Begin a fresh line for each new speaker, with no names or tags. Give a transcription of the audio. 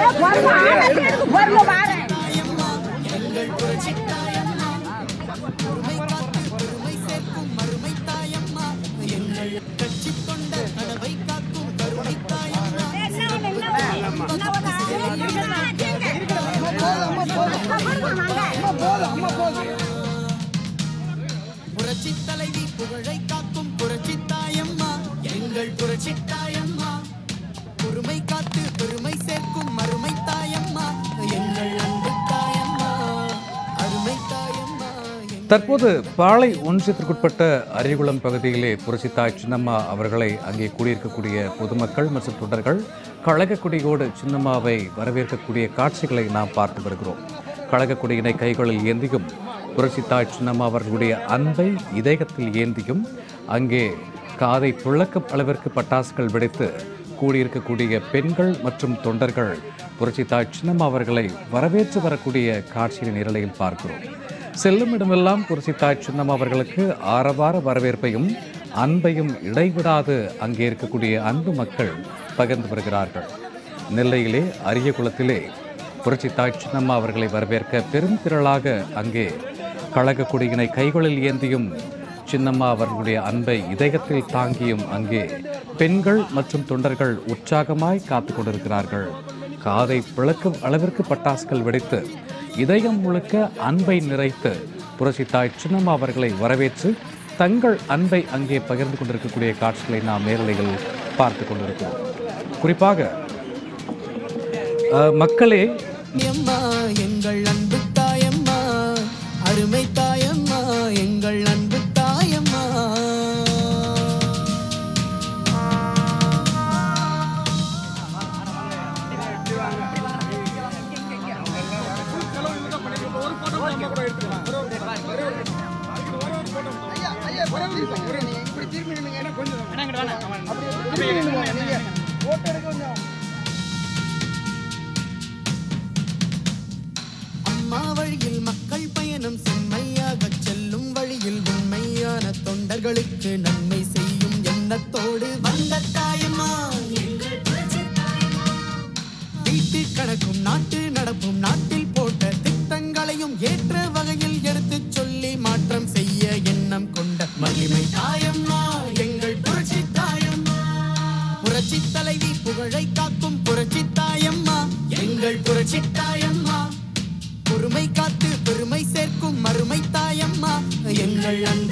புரட்சி தலைவி புகழை காக்கும் புரட்சி தாயம்மா எங்கள் புரட்சி தாயம்மா பொறுமை காத்து பெருமை சேர்க்கும் மறுமை தாயம்மா எங்கள் அன்பு தாயம்மா அருமை தாயம்மா எங்கள்
தற்போது பாளை ஒன்றியத்திற்குட்பட்ட அரியகுளம் பகுதியிலே புரட்சித்தாய் சின்னம்மா அவர்களை அங்கே கூடியிருக்கக்கூடிய பொதுமக்கள் மற்றும் தொண்டர்கள் கழகக்குடியோடு சின்னம்மாவை வரவேற்கக்கூடிய காட்சிகளை நாம் பார்த்து வருகிறோம் கழகக்குடியினை கைகளில் ஏந்தியும் புரட்சித்தாய் சின்னம்மா அவர்களுடைய அன்பை இதயத்தில் ஏந்தியும் அங்கே காதை துளக்கும் அளவிற்கு பட்டாசுகள் வெடித்து கூடியிருக்கக்கூடிய பெண்கள் மற்றும் தொண்டர்கள் புரட்சித்தாய் சின்னம்மா அவர்களை வரவேற்று வரக்கூடிய காட்சியின் நிரலையில் பார்க்கிறோம் செல்லும் இடமெல்லாம் புரட்சித்தாய் சின்னம்மா அவர்களுக்கு ஆரவார வரவேற்பையும் அன்பையும் இடைவிடாது அங்கே இருக்கக்கூடிய அன்பு மக்கள் பகிர்ந்து வருகிறார்கள் நெல்லையிலே அரிய குளத்திலே புரட்சித்தாய் சின்னம்மா அவர்களை வரவேற்க பெரும் திரளாக அங்கே கழக கொடியினை கைகளில் ஏந்தியும் சின்னம்மா அவர்களுடைய அன்பை இதயத்தில் தாங்கியும் அங்கே பெண்கள் மற்றும் தொண்டர்கள் உற்சாகமாய் காத்து கொண்டிருக்கிறார்கள் காதை பிளக்கும் அளவிற்கு பட்டாசுகள் வெடித்து இதயம் முழுக்க அன்பை நிறைத்து புரட்சித்தாய் சின்னம்மா அவர்களை வரவேற்று தங்கள் அன்பை அங்கே பகிர்ந்து கொண்டிருக்கக்கூடிய காட்சிகளை நாம் நேரலையில் பார்த்து கொண்டிருக்கிறோம் குறிப்பாக அஹ், மக்களே
தாயம்மா எங்கள் அன்பு தாயம்மா அருமை தாயம்மா எங்கள் அன்பு தாயம்மா அம்மா வழியில் மக்கள் பயணம் செம்மையாக செல்லும் வழியில் உண்மையான தொண்டர்களுக்கு நன்மை செய்யும் எண்ணத்தோடு வந்த தாயம்மா எங்கள் புரட்சி தாயம்மா. வீட்டு கணக்கும் நாட்டு நடப்பும் நாட்டில் போட்ட திட்டங்களையும் ஏற்ற வகையில் எடுத்துச் சொல்லி மாற்றம் செய்ய எண்ணம் கொண்ட மகிமை தாயம்மா எங்கள் புரட்சி தாயம்மா புரட்சி தலைவி புகழை காக்கும் புரட்சி தாயம்மா எங்கள் புரட்சி தாயம்மா பொறுமை காத்து பெருமை சேர்க்கும் மறுமை தாயம்மா எங்கள் அன்பு